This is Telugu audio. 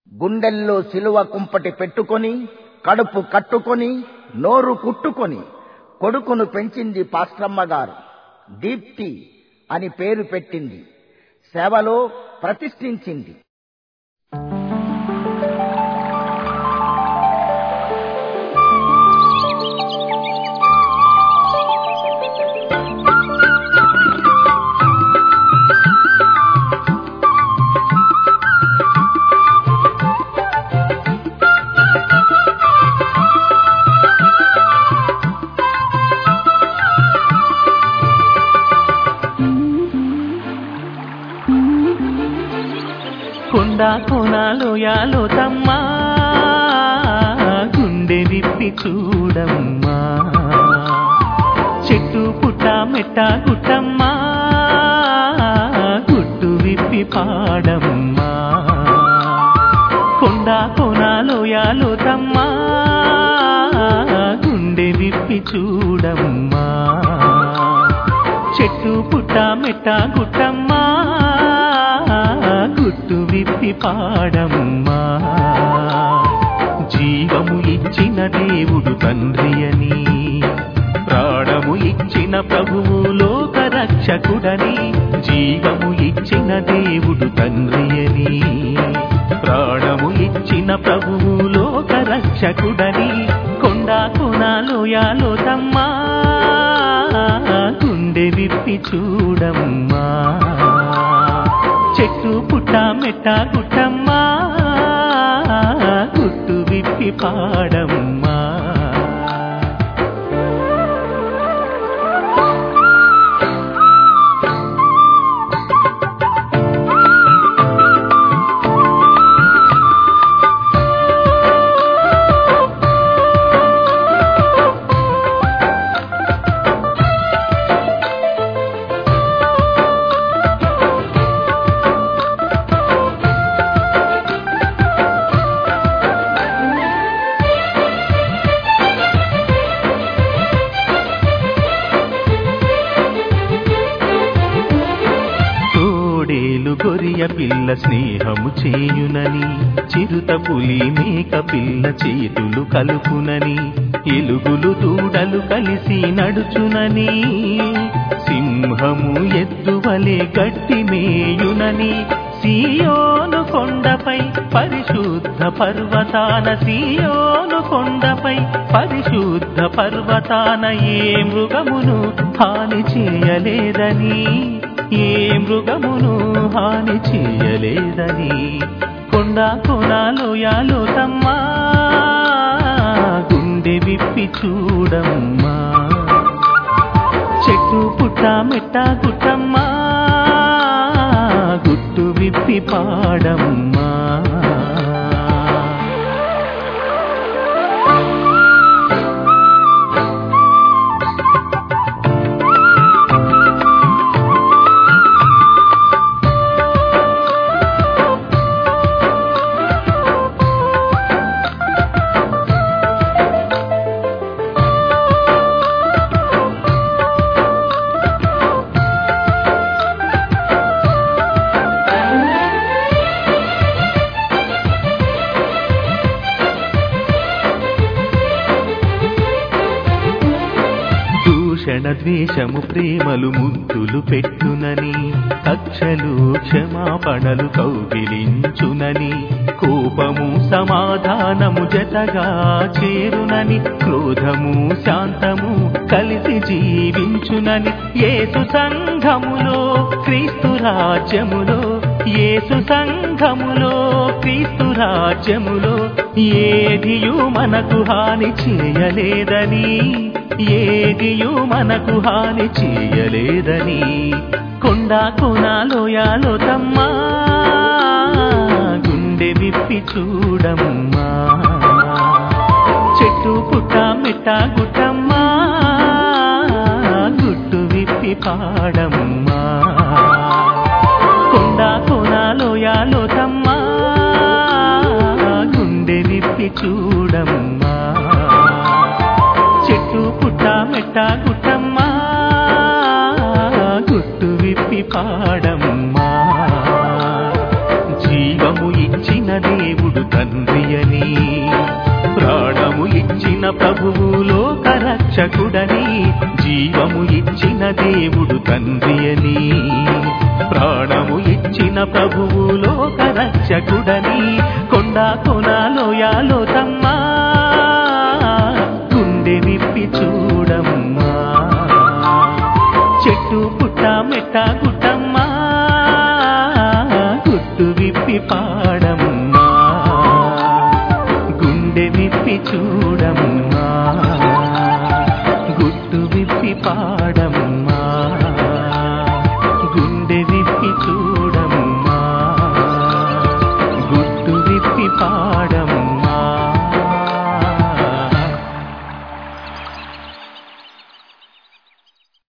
గుండెల్లో సిలువ కుంపటి పెట్టుకొని కడుపు కట్టుకొని నోరు కుట్టుకొని కొడుకును పెంచింది పాస్ట్రమ్మ గారు దీప్తి అని పేరు పెట్టింది సేవలో ప్రతిష్ఠించింది కొండ కోనాలో యాలో తమ్మా గుండె విప్పి చూడమ్మా చెట్టు పుట్ట మెట్ట గుట్టమ్మా గుట్టు విప్పి పాడమ్మా కొండ కోనాలో యాలో తమ్మా గుండె విప్పి చూడమ్మా చెట్టు పుట్ట మెట్ట గుట్టమ్మా గుట్టు విప్పి పాడమ్మా జీవము ఇచ్చిన దేవుడు తండ్రి అని ప్రాణము ఇచ్చిన ప్రభువు లోక రక్షకుడని జీవము ఇచ్చిన దేవుడు తండ్రి అని ప్రాణము ఇచ్చిన ప్రభువు లోక రక్షకుడని కొండ కొనాలో యాలో తమ్మా గుండె విప్పి చూడమ్మా చెట్టు పుట్ట మెట్ట గుట్టమ్మా గుట్టు విప్పి పాడమ్మా తోడేలు గొరియ పిల్ల స్నేహము చేయునని చిరుత పులి మేక పిల్ల చేతులు కలుపునని ఎలుగులు దూడలు కలిసి నడుచునని సింహము ఎద్దువలే గట్టి మేయునని సియోను కొండపై పరిశుద్ధ పర్వతాన సియోను కొండపై పరిశుద్ధ పర్వతాన ఏ మృగమును హాని చేయలేదని ఏ మృగమును హాని చేయలేదని కొండ కొనాలో యాలో తమ్మా గుండె విప్పి చూడమ్మా చెట్టు పుట్ట మెట్ట గుట్టమ్మా గుట్టు విప్పి పాడమ్మా దూషణ ద్వేషము ప్రేమలు ముద్దులు పెట్టునని కక్షలు క్షమాపణలు కౌగిలించునని కోపము సమాధానము జతగా చేరునని క్రోధము శాంతము కలిసి జీవించునని ఏసు సంఘములో క్రీస్తు రాజ్యములో ఏసు సంఘములో క్రీస్తు రాజ్యములో ఏదియు మనకు హాని చేయలేదని ఏదియు మనకు హాని చేయలేదని కొండ కొనాలో యాలో తమ్మా గుండె విప్పి చూడమ్మా చెట్టు పుట్ట మెట్ట గుట్టమ్మా గుట్టు విప్పి పాడమ్మా కొండ కొనాలో యాలో తమ్మా గుండె విప్పి చూడమ్మా చెట్టు పుట్ట మెట్ట గుట్టమ్మా గుట్టు విప్పి పాడమ్మా జీవము ఇచ్చిన దేవుడు దేవుడు తండ్రి అని ప్రాణము ఇచ్చిన ప్రభువు లోకరక్షకుడని జీవము ఇచ్చిన దేవుడు తండ్రి అని ప్రాణము ఇచ్చిన ప్రభువు లోకరక్షకుడని కొండ కొనాలోయాలో తమ్మా గుండె విప్పి చూడమ్మా చెట్టు పుట్ట మెట్ట గుట్ట